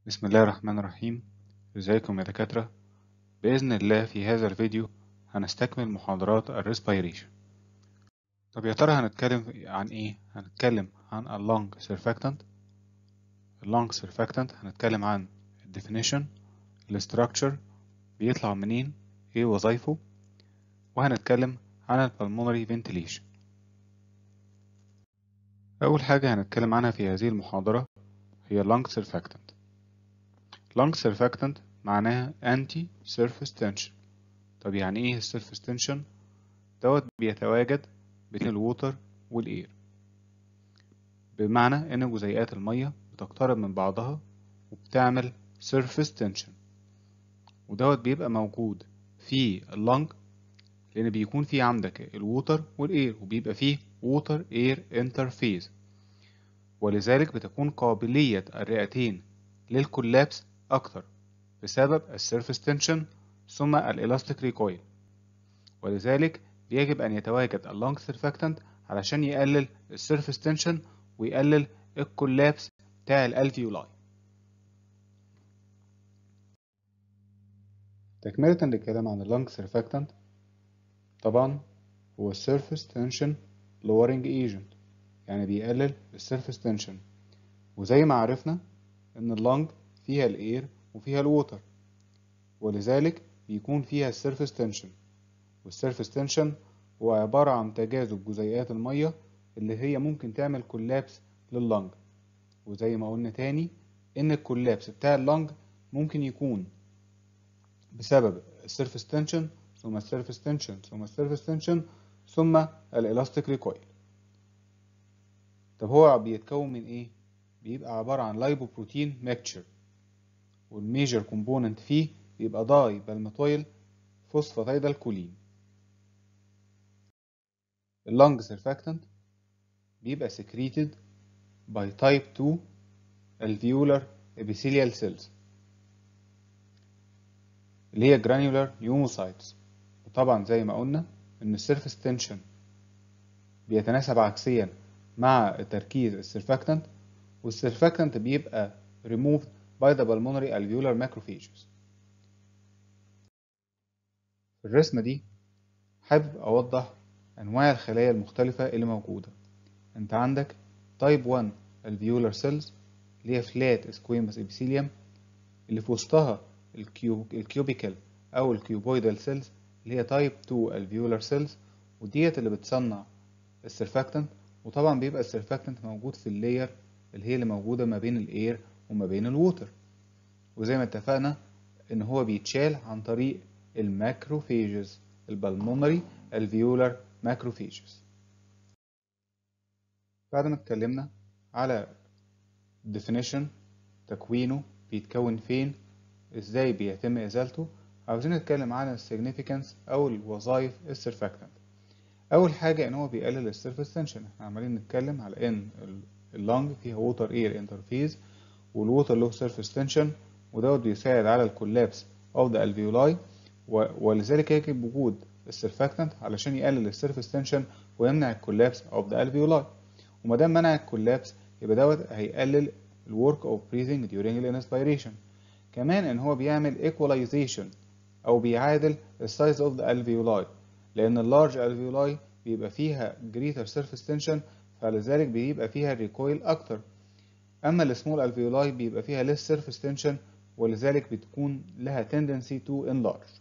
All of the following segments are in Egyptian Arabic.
بسم الله الرحمن الرحيم ازيكم يا دكاترة بإذن الله في هذا الفيديو هنستكمل محاضرات الريسبيريشن طب يا ترى هنتكلم عن ايه هنتكلم عن اللونج سيرفاكتنت اللونج سيرفاكتنت هنتكلم عن الديفينيشن الاستراكشر بيطلع منين ايه وظايفه وهنتكلم عن البلمونري فنتيليشن أول حاجة هنتكلم عنها في هذه المحاضرة هي اللونج سيرفاكتنت long surfactant معناها anti surface tension طب يعني ايه السيرفيس تنشن دوت بيتواجد بين الووتر والاير بمعنى ان جزيئات المية بتقترب من بعضها وبتعمل surface tension ودوت بيبقى موجود في اللنج لان بيكون في عندك الووتر والاير وبيبقى فيه ووتر اير انترفيز ولذلك بتكون قابلية الرئتين للكولابس أكتر بسبب السيرفيس تنشن ثم الإلاستيك ريكويل ولذلك يجب أن يتواجد اللونج سيرفاكتنت علشان يقلل السيرفيس تنشن ويقلل الكولابس بتاع الالفيولاي تكملة للكلام عن اللونج سيرفاكتنت طبعا هو السيرفيس تنشن lowering agent يعني بيقلل السيرفيس تنشن وزي ما عرفنا ان اللنج فيها الاير وفيها الووتر ولذلك بيكون فيها السيرفيس تنشن والسيرفيس تنشن هو عبارة عن تجاذب جزيئات المية اللي هي ممكن تعمل كولابس لللنج وزي ما قلنا تاني ان الكولابس بتاع اللنج ممكن يكون بسبب السيرفيس تنشن ثم السيرفيس تنشن ثم السيرفيس تنشن ثم الالاستيك ريكويل طب هو بيتكون من ايه بيبقى عبارة عن لايبوبروتين ميكتشر والميجر كومبوننت فيه بيبقى داي بالميتويل فوسفاتيدال كولين اللونج سيرفاكتنت بيبقى secreted by type 2 alveolar epithelial cells اللي هي granular pneumocytes وطبعا زي ما قلنا ان السيرفيس تنشن بيتناسب عكسيا مع تركيز السيرفاكتنت والسيرفاكتنت بيبقى removed by the pulmonary alveolar macrophages في الرسمة دي حابب أوضح أنواع الخلايا المختلفة اللي موجودة أنت عندك type 1 alveolar cells اللي هي flat squamous epithelium اللي في وسطها الكيوبيكال أو الكيوبويدال cells اللي هي type 2 alveolar cells وديت اللي بتصنع السيرفاكتنت وطبعا بيبقى السيرفاكتنت موجود في اللاير اللي هي اللي موجودة ما بين الاير وما بين الووتر وزي ما اتفقنا ان هو بيتشال عن طريق الماكروفيجز البلمونري الفيولار ماكروفيجز بعد ما اتكلمنا على definition تكوينه بيتكون فين ازاي بيتم ازالته عاوزين نتكلم عن significance او الوظائف السيرفاكتنت اول حاجه ان هو بيقلل السيرفيس تنشن احنا عمالين نتكلم على ان اللنج فيها ووتر اير انترفيز والووتر له سيرفيس تنشن ودوت بيساعد على الكولابس اوف ذا الفيولاي ولذلك يجب وجود السيرفاكتنت علشان يقلل السيرفيس تنشن ويمنع الكولابس اوف ذا الفيولاي وما دام منع الكولابس يبقى دوت هيقلل الورك اوف بريذنج during الانسبيريشن كمان ان هو بيعمل ايكولايزيشن او بيعادل السايز اوف ذا الفيولاي لان اللارج الفيولاي بيبقى فيها greater surface tension فلذلك بيبقى فيها الريكويل أكتر أما السمول الفيولاي بيبقى فيها less surface tension ولذلك بتكون لها tendency to enlarge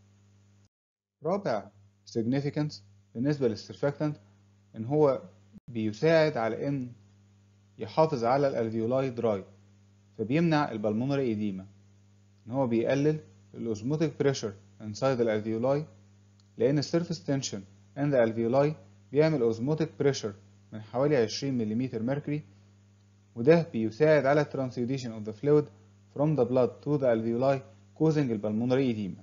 رابع significance بالنسبة للسيرفاكتنت إن هو بيساعد على إن يحافظ على الالفيولاي دراي فبيمنع البلمونري إيديما إن هو بيقلل الأوزموتيك بريشر inside الالفيولاي لأن السيرفيس تنشن in the alveoli بيعمل اوزموتيك بريشر من حوالي 20 ملم مركوري وده بيساعد على transudation of the fluid from the blood to the alveoli causing البلمونري edema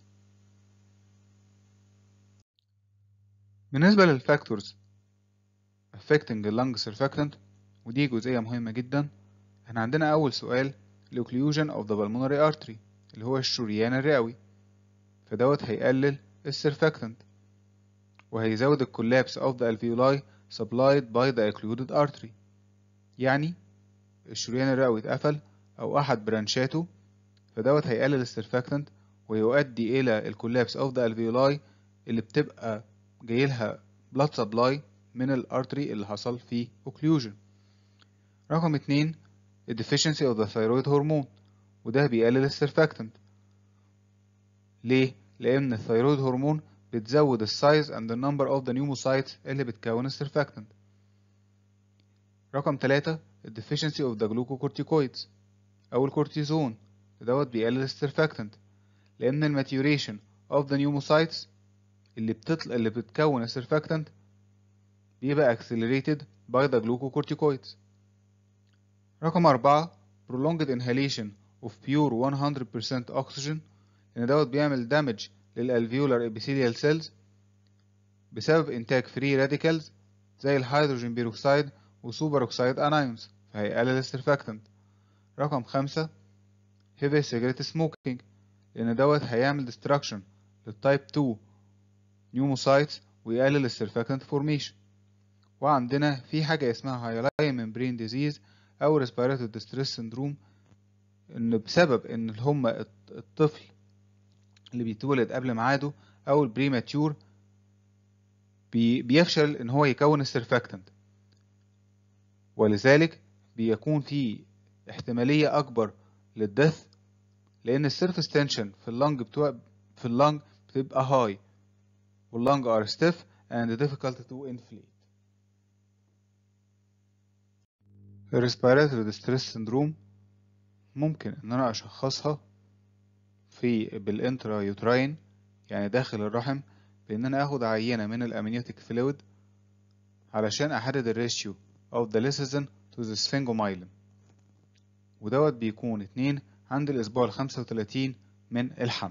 بالنسبة للفاكتورز affecting the lung surfactant ودي جزئية مهمة جدا احنا عندنا أول سؤال occlusion of the pulmonary artery اللي هو الشريان الرئوي فدوت هيقلل السيرفاكتنت وهيزود الكولابس of the alveoli supplied by the occluded artery يعني الشريان الرئوي اتقفل أو أحد برانشاته فدوت هيقلل السيرفاكتنت ويؤدي إلى الكولابس أوف ذا الفيولاي اللي بتبقى جايلها blood supply من الارتري اللي حصل فيه occlusion رقم اتنين ال deficiency of the thyroid hormone وده بيقلل السيرفاكتنت ليه؟ لأن الثيرويد هرمون بتزود السايز and the number of the pneumocytes اللي بتكون السيرفاكتنت رقم تلاتة ال deficiency of the glucocorticoids أو الكورتيزون دوت بيقلل السيرفاكتنت لأن الماتيوريشن of the pneumocytes اللي بتطلع اللي بتكون السيرفاكتنت بيبقى accelerated by the glucocorticoids رقم أربعة prolonged inhalation of pure 100% oxygen لأن دوت بيعمل damage للالفيولار epithelial cells بسبب إنتاج free radicals زي الهيدروجين بيروكسيد وسوبر أوكسيد انايونز فهيقلل السيرفاكتنت رقم خمسة heavy cigarette smoking لأن دوت هيعمل destruction للتايب 2 pneumocytes ويقلل السيرفاكتنت فورميشن وعندنا في حاجة اسمها هايلاين ممبرين ديزيز أو respiratory distress syndrome إن بسبب إن هما الطفل اللي بيتولد قبل ميعاده أو البريماتيور بي بيفشل إن هو يكون السيرفاكتنت ولذلك بيكون في احتمالية أكبر للدث لأن السيرفس تنشن في اللنج بتوع في اللنج بتبقى هاي واللنج are stiff and difficult to inflate الريسبيراتوري ديستريس سندروم ممكن ان انا اشخصها في بالانترا يوتراين يعني داخل الرحم بان انا اخد عينة من الامنيوتيك فلويد علشان احدد الريشيو of the lecithin to the sphingomyelin ودوت بيكون اتنين عند الاسبوع الخمسة وتلاتين من الحمل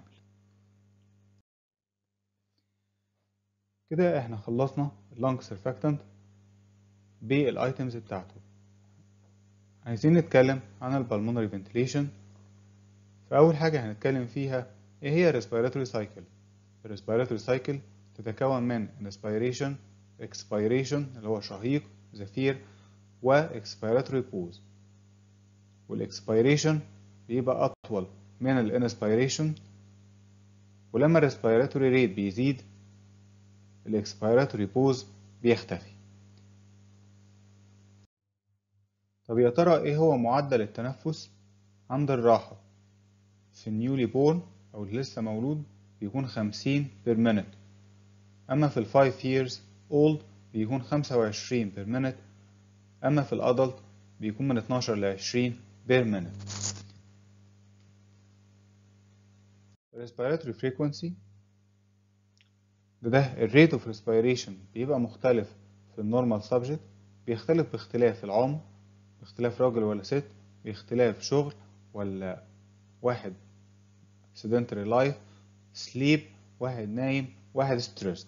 كده احنا خلصنا اللونج سيرفاكتنت بالايتمز بتاعته عايزين نتكلم عن البلمونري فنتيليشن فأول حاجة هنتكلم فيها ايه هي respiratory cycle الريسبيراتوري سايكل تتكون من inspiration expiration اللي هو شهيق زفير و expiratory pause والاكسبيريشن بيبقى أطول من الانسبيريشن ولما الريسبيراتوري ريت بيزيد الاكسبيراتوري بوز بيختفي طب يا ترى ايه هو معدل التنفس عند الراحة في النيولي بورن او اللي لسه مولود بيكون خمسين بير مينت اما في الفايف years old بيكون خمسة وعشرين بير مينت اما في الادلت بيكون من اتناشر لعشرين بير مينت respiratory frequency ده ده الريت اوف respiration بيبقى مختلف في النورمال سبجكت بيختلف باختلاف العمر باختلاف راجل ولا ست باختلاف شغل ولا واحد sedentary life sleep واحد نايم واحد stressed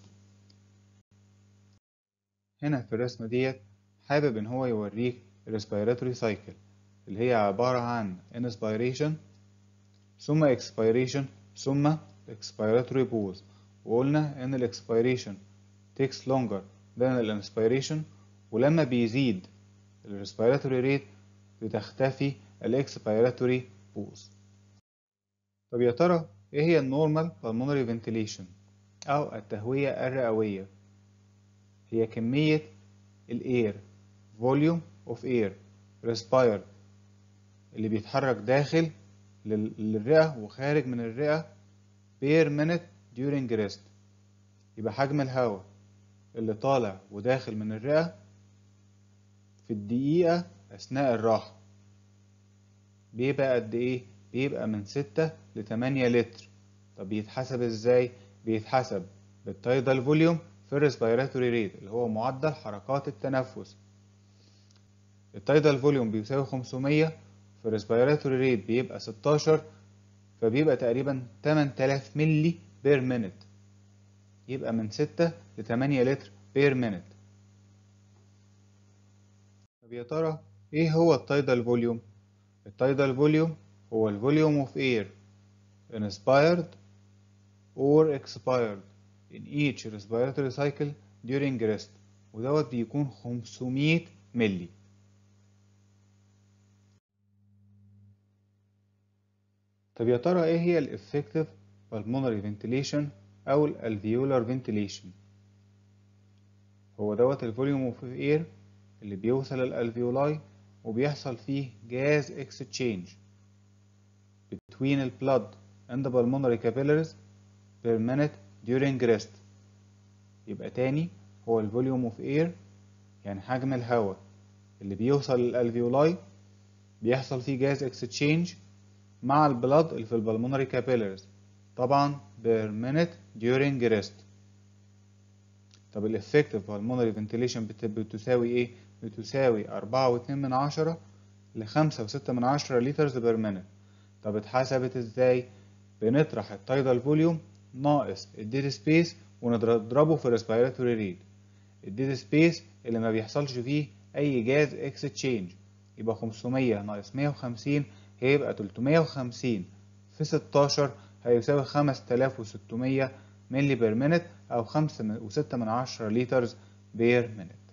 هنا في الرسمة ديت حابب ان هو يوريك respiratory cycle اللي هي عبارة عن inspiration ثم expiration ثم expiratory pause وقلنا ان الاكسبيريشن takes longer than الانسبيريشن ولما بيزيد الريسبيراتوري ريت بتختفي الاكسبيراتوري بوز طب يا ترى ايه هي النورمال pulmonary ventilation او التهوية الرئوية هي كمية الاير volume of air respired اللي بيتحرك داخل للرئة وخارج من الرئة per minute during rest يبقى حجم الهواء اللي طالع وداخل من الرئة في الدقيقة أثناء الراحة بيبقى قد إيه؟ بيبقى من ستة لتمانية لتر طب بيتحسب إزاي؟ بيتحسب بالتايدال فوليوم في الريسبيراتوري ريت اللي هو معدل حركات التنفس التايدال فوليوم بيساوي 500 في الريسبيراتوري ريت بيبقى 16 فبيبقى تقريبا 8000 ملي بير مينت يبقى من 6 ل 8 لتر بير مينت طب يا ترى ايه هو التايدال فوليوم التايدال فوليوم هو الفوليوم اوف اير inspired or expired in each respiratory cycle during rest ودوت بيكون 500 ملي طب يا ترى ايه هي الافكتيف pulmonary ventilation او الالفيولار ventilation هو دوت الفوليوم اوف اير اللي بيوصل الالفيولاي وبيحصل فيه جاز exchange between the blood and the pulmonary capillaries per minute during rest يبقى تاني هو الفوليوم اوف اير يعني حجم الهواء اللي بيوصل للالفيولاي بيحصل فيه جاز اكستشينج مع البلاد اللي في البلمونري كابيلاريز طبعا بير مينيت during rest طب الافكتيف pulmonary فنتيليشن بتساوي ايه بتساوي أربعة واتنين من عشرة لخمسة وستة من عشرة لترز بير مينيت طب اتحسبت ازاي بنطرح التايدال فوليوم ناقص الديد سبيس ونضربه في الريسبيراتوري ريت الديد سبيس اللي ما بيحصلش فيه اي جاز اكستشينج يبقى 500 ناقص 150 هيبقى 350 في 16 هيساوي 5600 ملي بير مينت او 5 و6 من عشرة لترز بير مينت